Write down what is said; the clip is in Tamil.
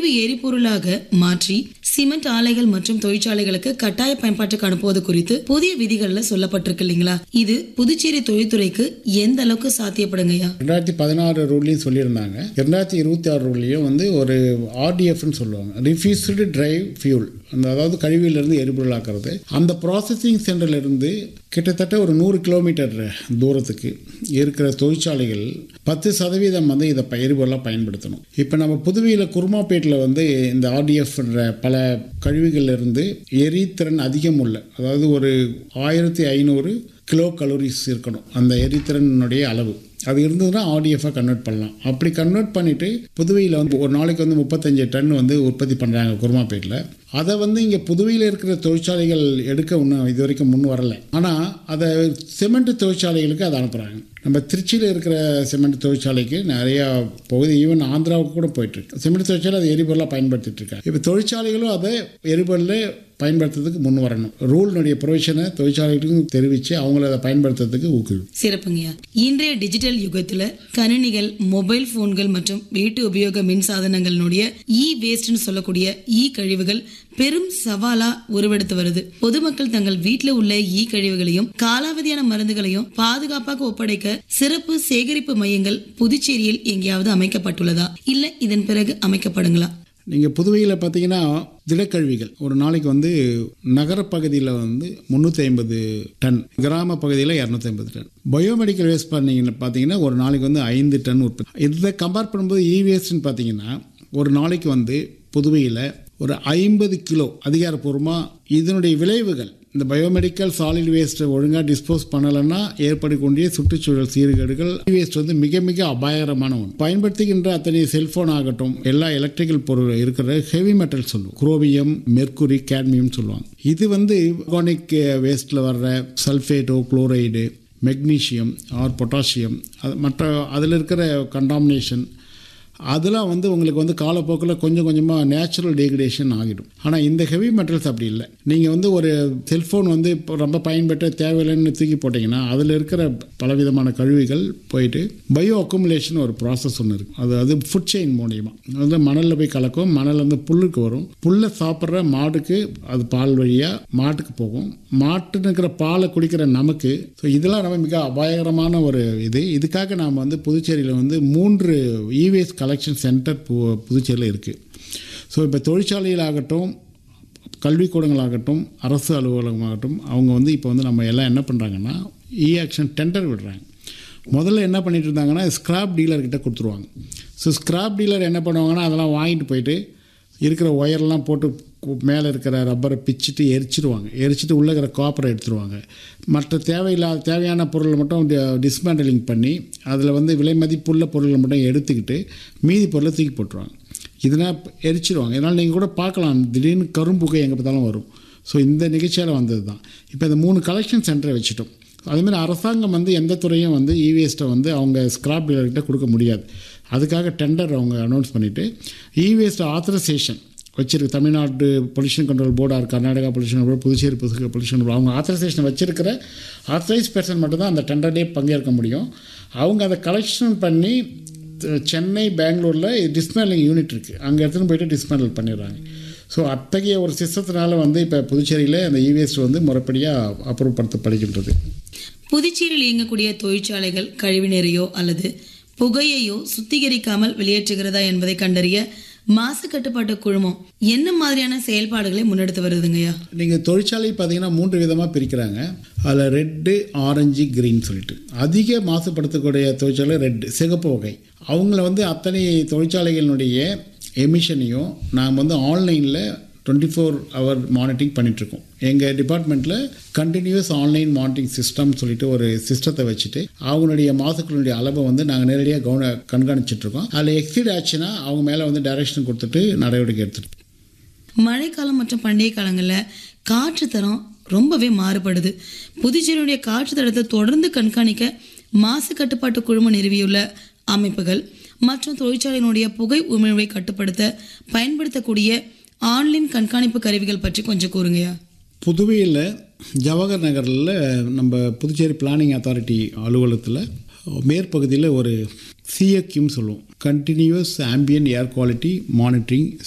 கழிவு எரிபொருளாக மாற்றி சிமெண்ட் ஆலைகள் மற்றும் தொழிற்சாலைகளுக்கு கட்டாய பயன்பாட்டுக்கு அனுப்புவது குறித்து புதிய விதிகள்ல சொல்லப்பட்டிருக்கு இல்லைங்களா இது புதுச்சேரி தொழில்துறைக்கு எந்த அளவுக்கு சாத்தியப்படுங்கய்யா ரெண்டாயிரத்தி பதினாறு ரூல்லையும் சொல்லியிருந்தாங்க ரெண்டாயிரத்தி இருபத்தி ஆறு ரூல்லையும் வந்து ஒரு ஆர்டிஎஃப்னு சொல்லுவாங்க ரிஃப்யூஸ்டு டிரைவ் ஃபியூல் அந்த அதாவது கழிவிலிருந்து எரிபொருள் ஆக்கிறது அந்த ப்ராசஸிங் சென்டர்லேருந்து கிட்டத்தட்ட ஒரு நூறு கிலோமீட்டர் தூரத்துக்கு இருக்கிற தொழிற்சாலைகள் பத்து சதவீதம் வந்து இதை ப- எரிபொருளாக பயன்படுத்தணும் இப்போ நம்ம புதுவையில் குருமாப்பேட்டில் வந்து இந்த ஆர்டிஎஃப்ன்ற பல கழிவுகள்ல இருந்து எரித்திறன் அதிகம் உள்ள அதாவது ஒரு ஆயிரத்தி ஐநூறு கிலோ கலோரிஸ் இருக்கணும் அந்த எரித்திறனுடைய அளவு அது இருந்ததுன்னா ஆர்டிஎஃபாக கன்வெர்ட் பண்ணலாம் அப்படி கன்வெர்ட் பண்ணிவிட்டு புதுவையில் வந்து ஒரு நாளைக்கு வந்து முப்பத்தஞ்சு டன் வந்து உற்பத்தி பண்ணுறாங்க குருமாப்பேட்டில் அதை வந்து இங்கே புதுவையில் இருக்கிற தொழிற்சாலைகள் எடுக்க இன்னும் இது வரைக்கும் முன் வரல ஆனால் அதை சிமெண்ட் தொழிற்சாலைகளுக்கு அதை அனுப்புகிறாங்க நம்ம திருச்சியில் இருக்கிற சிமெண்ட் தொழிற்சாலைக்கு நிறையா போகுது ஈவன் ஆந்திராவுக்கு கூட போயிட்டுருக்கு சிமெண்ட் தொழிற்சாலை அதை எரிபொருளாக பயன்படுத்திட்டு இருக்காங்க இப்போ தொழிற்சாலைகளும் அதை எரிபொருளை பயன்படுத்துறதுக்கு முன் வரணும் ரூல்னுடைய ப்ரொவிஷனை தொழிற்சாலைகளுக்கும் தெரிவித்து அவங்கள அதை பயன்படுத்துறதுக்கு ஊக்குவிக்கும் சிறப்புங்கய்யா இன்றைய டிஜிட்டல் யுகத்துல கணினிகள் மொபைல் போன்கள் மற்றும் வீட்டு உபயோக மின் சாதனங்களினுடைய இ வேஸ்ட்னு சொல்லக்கூடிய இ கழிவுகள் பெரும் சவாலா உருவெடுத்து வருது பொதுமக்கள் தங்கள் வீட்டில் உள்ள ஈ கழிவுகளையும் காலாவதியான மருந்துகளையும் பாதுகாப்பாக ஒப்படைக்க சிறப்பு சேகரிப்பு மையங்கள் புதுச்சேரியில் எங்கேயாவது அமைக்கப்பட்டுள்ளதா இல்ல இதன் பிறகு அமைக்கப்படுங்களா நீங்கள் புதுவையில் பார்த்தீங்கன்னா திடக்கழிவுகள் ஒரு நாளைக்கு வந்து நகரப்பகுதியில் வந்து முந்நூற்றி ஐம்பது டன் கிராம பகுதியில் இரநூத்தி ஐம்பது டன் பயோமெடிக்கல் வேஸ்ட் பண்ணீங்கன்னு பார்த்தீங்கன்னா ஒரு நாளைக்கு வந்து ஐந்து டன் உற்பத்தி இதை கம்பேர் பண்ணும்போது இ வேஸ்ட்னு பார்த்தீங்கன்னா ஒரு நாளைக்கு வந்து புதுவையில் ஒரு ஐம்பது கிலோ அதிகாரப்பூர்வமாக இதனுடைய விளைவுகள் இந்த பயோமெடிக்கல் சாலிட் வேஸ்ட்டை ஒழுங்காக டிஸ்போஸ் பண்ணலைன்னா ஏற்படக்கூடிய சுற்றுச்சூழல் சீர்கேடுகள் வேஸ்ட் வந்து மிக மிக அபாயகரமான ஒன்று பயன்படுத்துகின்ற அத்தனை செல்போன் ஆகட்டும் எல்லா எலக்ட்ரிக்கல் பொருள் இருக்கிற ஹெவி மெட்டல் சொல்லுவோம் குரோமியம் மெர்க்குரி கேட்மியம் சொல்லுவாங்க இது வந்து ஆர்கானிக் வேஸ்ட்டில் வர்ற சல்ஃபேட்டோ குளோரைடு மெக்னீஷியம் ஆர் பொட்டாசியம் அது மற்ற அதில் இருக்கிற கண்டாமினேஷன் அதெல்லாம் வந்து உங்களுக்கு வந்து காலப்போக்கில் கொஞ்சம் கொஞ்சமாக நேச்சுரல் டீக்ரேஷன் ஆகிடும் ஆனால் இந்த ஹெவி மெட்டல்ஸ் அப்படி இல்லை நீங்கள் வந்து ஒரு செல்ஃபோன் வந்து இப்போ ரொம்ப பயன்பெற்ற தேவையில்லைன்னு தூக்கி போட்டிங்கன்னா அதில் இருக்கிற பலவிதமான கழிவுகள் போயிட்டு பயோ அக்குமுலேஷன் ஒரு ப்ராசஸ் ஒன்று இருக்குது அது அது ஃபுட் செயின் மூலியமாக அது வந்து மணலில் போய் கலக்கும் மணல் வந்து புல்லுக்கு வரும் புல்லை சாப்பிட்ற மாடுக்கு அது பால் வழியாக மாட்டுக்கு போகும் மாட்டு இருக்கிற பாலை குடிக்கிற நமக்கு ஸோ இதெல்லாம் நம்ம மிக அபாயகரமான ஒரு இது இதுக்காக நாம் வந்து புதுச்சேரியில் வந்து மூன்று இவேஸ் கலெக்ஷன் சென்டர் பு புதுச்சேரியில் இருக்குது ஸோ இப்போ தொழிற்சாலையில் ஆகட்டும் கல்விக்கூடங்களாகட்டும் அரசு அலுவலகமாகட்டும் அவங்க வந்து இப்போ வந்து நம்ம எல்லாம் என்ன பண்ணுறாங்கன்னா இ ஆக்ஷன் டெண்டர் விடுறாங்க முதல்ல என்ன பண்ணிட்டு இருந்தாங்கன்னா ஸ்கிராப் டீலர்கிட்ட கொடுத்துருவாங்க ஸோ ஸ்கிராப் டீலர் என்ன பண்ணுவாங்கன்னா அதெல்லாம் வாங்கிட்டு போயிட்டு இருக்கிற ஒயர்லாம் போட்டு கு- மேலே இருக்கிற ரப்பரை பிச்சுட்டு எரிச்சிடுவாங்க எரிச்சிட்டு உள்ளே இருக்கிற காப்பரை எடுத்துருவாங்க மற்ற தேவையில்லாத தேவையான பொருளை மட்டும் டிஸ்மேண்டலிங் பண்ணி அதில் வந்து விலை மதிப்புள்ள பொருளை மட்டும் எடுத்துக்கிட்டு மீதி பொருளை தூக்கி போட்டுருவாங்க இதனால் எரிச்சிடுவாங்க இதனால் நீங்கள் கூட பார்க்கலாம் திடீர்னு கரும்புகை எங்கே பார்த்தாலும் வரும் ஸோ இந்த நிகழ்ச்சியால் வந்தது தான் இப்போ இந்த மூணு கலெக்ஷன் சென்டரை வச்சுட்டோம் அதேமாதிரி அரசாங்கம் வந்து எந்த துறையும் வந்து இவேஸ்ட்டை வந்து அவங்க ஸ்கிராப் டீலர்கிட்ட கொடுக்க முடியாது அதுக்காக டெண்டர் அவங்க அனௌன்ஸ் பண்ணிவிட்டு இவேஸ்ட் ஆத்தரைசேஷன் வச்சிருக்கு Tamil Nadu pollution control board or Karnataka pollution board Puducherry pollution board அவங்க ஆத்தரைசேஷன் வச்சிருக்கிற ஆத்தரைஸ் பர்சன் மட்டும்தான் அந்த டெண்டர்லேயே பங்கேற்க முடியும் அவங்க அதை கலெக்ஷன் பண்ணி த- சென்னை பெங்களூரில் டிஸ்மேலிங் யூனிட் இருக்குது அங்கே எடுத்துன்னு போயிட்டு டிஸ்மேண்டில் பண்ணிடுறாங்க ஸோ அத்தகைய ஒரு சிஸ்டத்தினால வந்து இப்போ புதுச்சேரியில் அந்த இவேஸ்ட் வந்து முறைப்படியாக அப்புறப்படுத்தப்படுகின்றது புதுச்சேரியில் இயங்கக்கூடிய தொழிற்சாலைகள் கழிவுநீரையோ அல்லது புகையையோ சுத்திகரிக்காமல் வெளியேற்றுகிறதா என்பதை கண்டறிய மாசு கட்டுப்பாட்டு குழுமம் என்ன மாதிரியான செயல்பாடுகளை முன்னெடுத்து வருதுங்கய்யா நீங்கள் தொழிற்சாலை பார்த்தீங்கன்னா மூன்று விதமாக பிரிக்கிறாங்க அதில் ரெட்டு ஆரஞ்சு கிரீன் சொல்லிட்டு அதிக மாசுபடுத்தக்கூடிய தொழிற்சாலை ரெட்டு சிகப்பு வகை அவங்கள வந்து அத்தனை தொழிற்சாலைகளினுடைய எமிஷனையும் நாம் வந்து ஆன்லைனில் டுவெண்ட்டி ஃபோர் ஹவர் மானிட்டரிங் பண்ணிகிட்ருக்கோம் எங்கள் டிபார்ட்மெண்ட்டில் கண்டினியூஸ் ஆன்லைன் மானிட்டரிங் சிஸ்டம் சொல்லிட்டு ஒரு சிஸ்டத்தை வச்சுட்டு அவங்களுடைய மாசுக்களுடைய அளவை வந்து நாங்கள் நேரடியாக கவன கண்காணிச்சிட்ருக்கோம் அதில் எக்ஸீட் ஆச்சுன்னா அவங்க மேலே வந்து டைரக்ஷன் கொடுத்துட்டு நடவடிக்கை எடுத்துட்டு மழைக்காலம் மற்றும் பண்டிகை காலங்களில் காற்று தரம் ரொம்பவே மாறுபடுது புதுச்சேரியுடைய காற்று தரத்தை தொடர்ந்து கண்காணிக்க மாசு கட்டுப்பாட்டு குழுமம் நிறுவியுள்ள அமைப்புகள் மற்றும் தொழிற்சாலையினுடைய புகை உமிழ்வை கட்டுப்படுத்த பயன்படுத்தக்கூடிய ஆன்லைன் கண்காணிப்பு கருவிகள் பற்றி கொஞ்சம் கூறுங்கய்யா புதுவையில் ஜவஹர் நகரில் நம்ம புதுச்சேரி பிளானிங் அத்தாரிட்டி அலுவலகத்தில் மேற்பகுதியில் ஒரு சிஎக்யூன்னு சொல்லுவோம் continuous ambient air quality monitoring